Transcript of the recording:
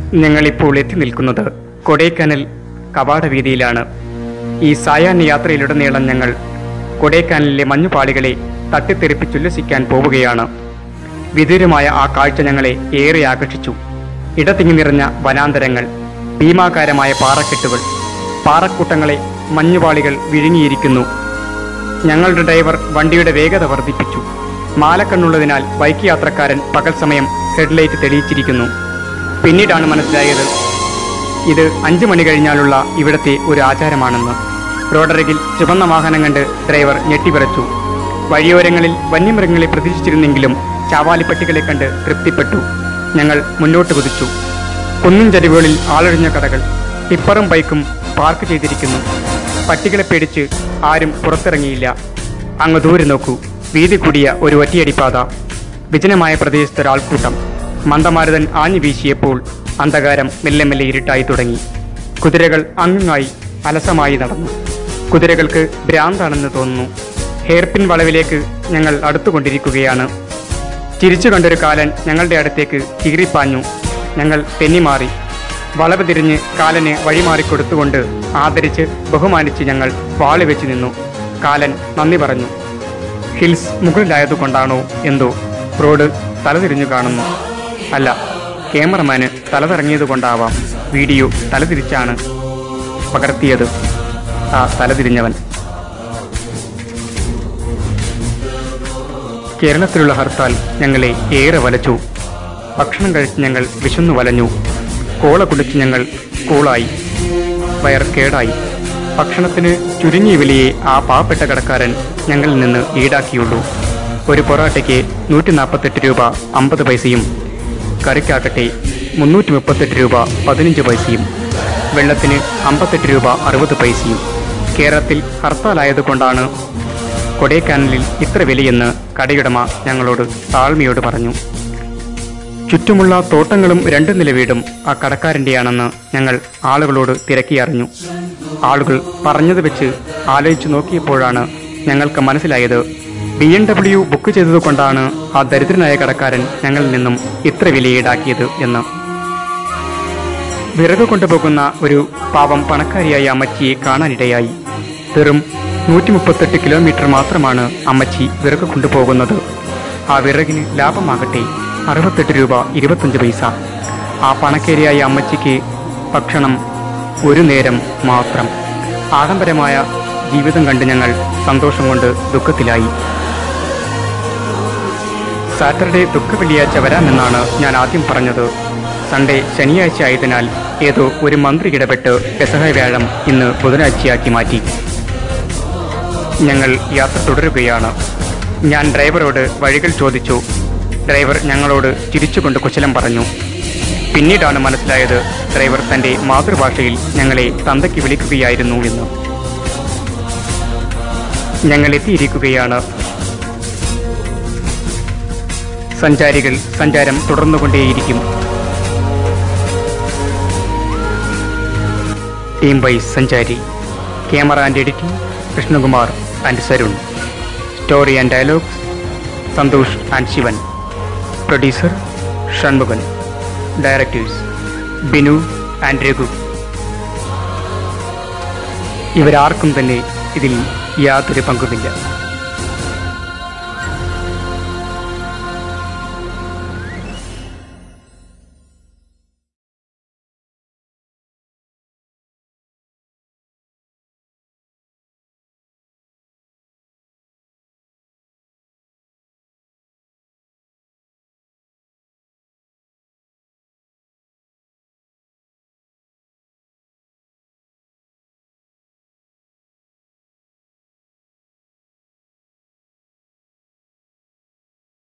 ഞങ്ങളിപ്പോൾ എത്തി നിൽക്കുന്നത് കൊടൈക്കനൽ കവാടവീതിയിലാണ് ഈ സായാഹ്ന യാത്രയിലുടനീളം ഞങ്ങൾ കൊടൈക്കനലിലെ മഞ്ഞുപാളികളെ തട്ടിത്തെറിപ്പിച്ചുല്ലസിക്കാൻ പോവുകയാണ് വിദൂരമായ ആ കാഴ്ച ഞങ്ങളെ ഏറെ ആകർഷിച്ചു ഇടതിങ്ങി നിറഞ്ഞ വനാന്തരങ്ങൾ ഭീമാകാരമായ പാറക്കെട്ടുകൾ പാറക്കൂട്ടങ്ങളെ മഞ്ഞുപാളികൾ വിഴുങ്ങിയിരിക്കുന്നു ഞങ്ങളുടെ ഡ്രൈവർ വണ്ടിയുടെ വേഗത വർദ്ധിപ്പിച്ചു മാലക്കണ്ണുള്ളതിനാൽ ബൈക്ക് യാത്രക്കാരൻ പകൽ സമയം ഹെഡ്ലൈറ്റ് തെളിയിച്ചിരിക്കുന്നു പിന്നീടാണ് മനസ്സിലായത് ഇത് അഞ്ചു മണി കഴിഞ്ഞാലുള്ള ഇവിടത്തെ ഒരു ആചാരമാണെന്ന് റോഡരികിൽ ചുവന്ന വാഹനം കണ്ട് ഡ്രൈവർ ഞെട്ടിവിറച്ചു വഴിയോരങ്ങളിൽ വന്യമൃഗങ്ങളെ പ്രതീക്ഷിച്ചിരുന്നെങ്കിലും ചാവാലിപ്പട്ടികളെ കണ്ട് തൃപ്തിപ്പെട്ടു ഞങ്ങൾ മുന്നോട്ട് കുതിച്ചു കുന്നിൻ ചരിവുകളിൽ ആളൊഴിഞ്ഞ കടകൾ ടിപ്പറും ബൈക്കും പാർക്ക് ചെയ്തിരിക്കുന്നു പട്ടികളെ പേടിച്ച് ആരും പുറത്തിറങ്ങിയില്ല അങ്ങ് ദൂരെ നോക്കൂ വീതി കൂടിയ ഒരു ഒറ്റയടിപ്പാത വിജനമായ പ്രദേശത്ത് ഒരാൾക്കൂട്ടം മന്ദമാരുതൻ ആഞ്ഞു വീശിയപ്പോൾ അന്ധകാരം മെല്ലെ മെല്ലെ ഇരുട്ടായി തുടങ്ങി കുതിരകൾ അങ്ങായി അലസമായി നടന്നു കുതിരകൾക്ക് ഭ്രാന്താണെന്ന് തോന്നുന്നു ഹെയർപിൻ വളവിലേക്ക് ഞങ്ങൾ അടുത്തുകൊണ്ടിരിക്കുകയാണ് ചിരിച്ചു കണ്ടൊരു കാലൻ ഞങ്ങളുടെ അടുത്തേക്ക് കീറിപ്പാഞ്ഞു ഞങ്ങൾ തെന്നിമാറി വളവ് തിരിഞ്ഞ് കാലന് വഴിമാറിക്കൊടുത്തുകൊണ്ട് ആദരിച്ച് ബഹുമാനിച്ച് ഞങ്ങൾ വാള് വെച്ച് നിന്നു കാലൻ നന്ദി പറഞ്ഞു ഹിൽസ് മുകളിലായതുകൊണ്ടാണോ എന്തോ റോഡ് തലതിരിഞ്ഞു കാണുന്നു അല്ല ക്യാമറമാന് തലതിറങ്ങിയതുകൊണ്ടാവാം വീഡിയോ തലതിരിച്ചാണ് പകർത്തിയത് ആ തലതിരിഞ്ഞവൻ കേരളത്തിലുള്ള ഹർത്താൽ ഞങ്ങളെ ഏറെ വലച്ചു ഭക്ഷണം കഴിച്ച് ഞങ്ങൾ വിശന്നു വലഞ്ഞു കോള കുടിച്ച് ഞങ്ങൾ കൂളായി വയർ കേടായി ഭക്ഷണത്തിന് ചുരുങ്ങിയ വിലയെ ആ പാവപ്പെട്ട കടക്കാരൻ ഞങ്ങളിൽ നിന്ന് ഈടാക്കിയുള്ളൂ ഒരു പൊറാട്ടയ്ക്ക് നൂറ്റി നാൽപ്പത്തെട്ട് രൂപ അമ്പത് പൈസയും കറിക്കാക്കട്ടെ മുന്നൂറ്റി മുപ്പത്തെട്ട് രൂപ പതിനഞ്ച് പൈസയും വെള്ളത്തിന് അമ്പത്തെട്ട് രൂപ അറുപത് പൈസയും കേരളത്തിൽ ഹർത്താലായതുകൊണ്ടാണ് കൊടൈക്കനാലിൽ ഇത്ര വിലയെന്ന് കടയുടമ ഞങ്ങളോട് താഴ്മയോട് പറഞ്ഞു ചുറ്റുമുള്ള തോട്ടങ്ങളും രണ്ട് നില വീടും ആ കടക്കാരൻ്റെയാണെന്ന് ഞങ്ങൾ ആളുകളോട് തിരക്കിയറിഞ്ഞു ആളുകൾ പറഞ്ഞത് വെച്ച് ആലോചിച്ചു നോക്കിയപ്പോഴാണ് ഞങ്ങൾക്ക് മനസ്സിലായത് ബി എം ഡബ്ല്യു ബുക്ക് ചെയ്തതുകൊണ്ടാണ് ആ ദരിദ്രനായ കടക്കാരൻ ഞങ്ങളിൽ നിന്നും ഇത്ര വില ഈടാക്കിയത് എന്ന് വിറക് കൊണ്ടുപോകുന്ന ഒരു പാവം പണക്കാരിയായ അമ്മച്ചിയെ കാണാനിടയായി വെറും നൂറ്റി മുപ്പത്തെട്ട് കിലോമീറ്റർ മാത്രമാണ് അമ്മച്ചി വിറക് കൊണ്ടുപോകുന്നത് ആ വിറകിന് ലാഭമാകട്ടെ അറുപത്തെട്ട് രൂപ ഇരുപത്തഞ്ച് പൈസ ആ പണക്കേരിയായ അമ്മച്ചിക്ക് ഭക്ഷണം ഒരു നേരം മാത്രം ആഡംബരമായ ജീവിതം കണ്ട് ഞങ്ങൾ സന്തോഷം കൊണ്ട് ദുഃഖത്തിലായി സാറ്റർഡേ ദുഃഖ വെള്ളിയാഴ്ച വരാമെന്നാണ് ഞാൻ ആദ്യം പറഞ്ഞത് സൺഡേ ശനിയാഴ്ച ആയതിനാൽ ഏതോ ഒരു മന്ത്രി ഇടപെട്ട് പെസഹ വ്യാഴം ഇന്ന് ബുധനാഴ്ചയാക്കി മാറ്റി ഞങ്ങൾ യാത്ര തുടരുകയാണ് ഞാൻ ഡ്രൈവറോട് വഴികൾ ചോദിച്ചു ഡ്രൈവർ ഞങ്ങളോട് ചിരിച്ചുകൊണ്ട് കുശലം പറഞ്ഞു പിന്നീടാണ് മനസ്സിലായത് ഡ്രൈവർ തന്റെ മാതൃഭാഷയിൽ ഞങ്ങളെ തന്തയ്ക്ക് വിളിക്കുകയായിരുന്നു എന്ന് ഞങ്ങൾ എത്തിയിരിക്കുകയാണ് സഞ്ചാരികൾ സഞ്ചാരം തുടർന്നുകൊണ്ടേയിരിക്കും ടീം വൈസ് സഞ്ചാരി camera and editing Krishnakumar and Sarun story and dialogues Santhosh and Shivan producer Shanmughan directors Binu and Raghu ഇവരാർക്കും തന്നെ ഇതിൽ യാതൊരു പങ്കുമില്ല